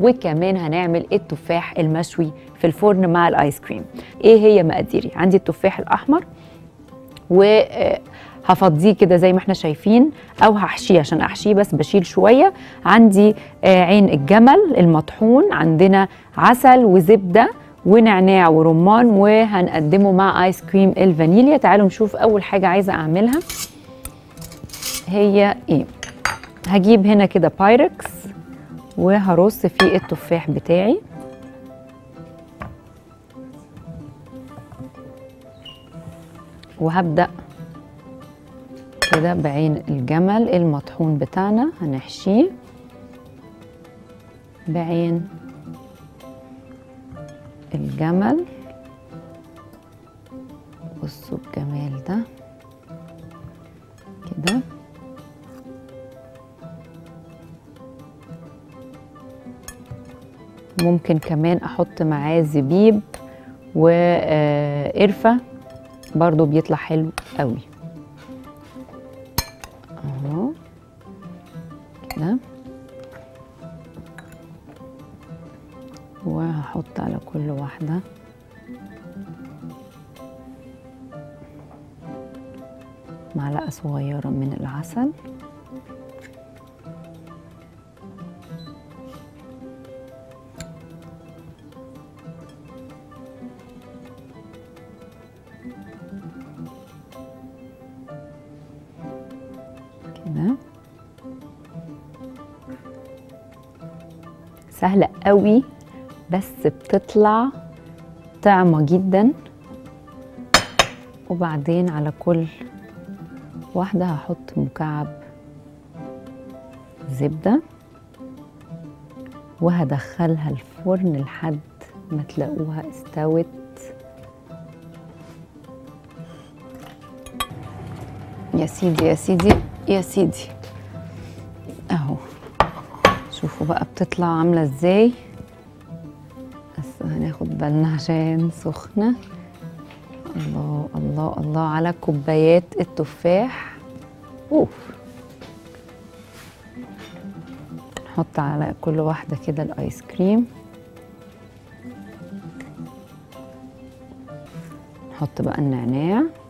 وكمان هنعمل التفاح المشوي في الفرن مع الايس كريم ايه هي مقاديري عندي التفاح الاحمر وهفضيه كده زي ما احنا شايفين او هحشيه عشان احشيه بس بشيل شويه عندي آه، عين الجمل المطحون عندنا عسل وزبده ونعناع ورمان وهنقدمه مع ايس كريم الفانيليا تعالوا نشوف اول حاجه عايزه اعملها هي ايه هجيب هنا كده بايركس وهرص فيه التفاح بتاعي وهبدأ كده بعين الجمل المطحون بتاعنا هنحشيه بعين الجمل بصوا الجمال ده كده ممكن كمان احط معاه زبيب وقرفه برضو بيطلع حلو قوي اهو كده وهحط على كل واحده معلقه صغيره من العسل كده سهلة قوي بس بتطلع طعمة جدا وبعدين على كل واحدة هحط مكعب زبدة وهدخلها الفرن لحد ما تلاقوها استوت يا سيدي يا سيدي يا سيدي اهو شوفوا بقى بتطلع عاملة ازاي بس هناخد بالنا عشان سخنة الله الله الله على كوبايات التفاح اوف نحط على كل واحدة كده الايس كريم نحط بقى النعناع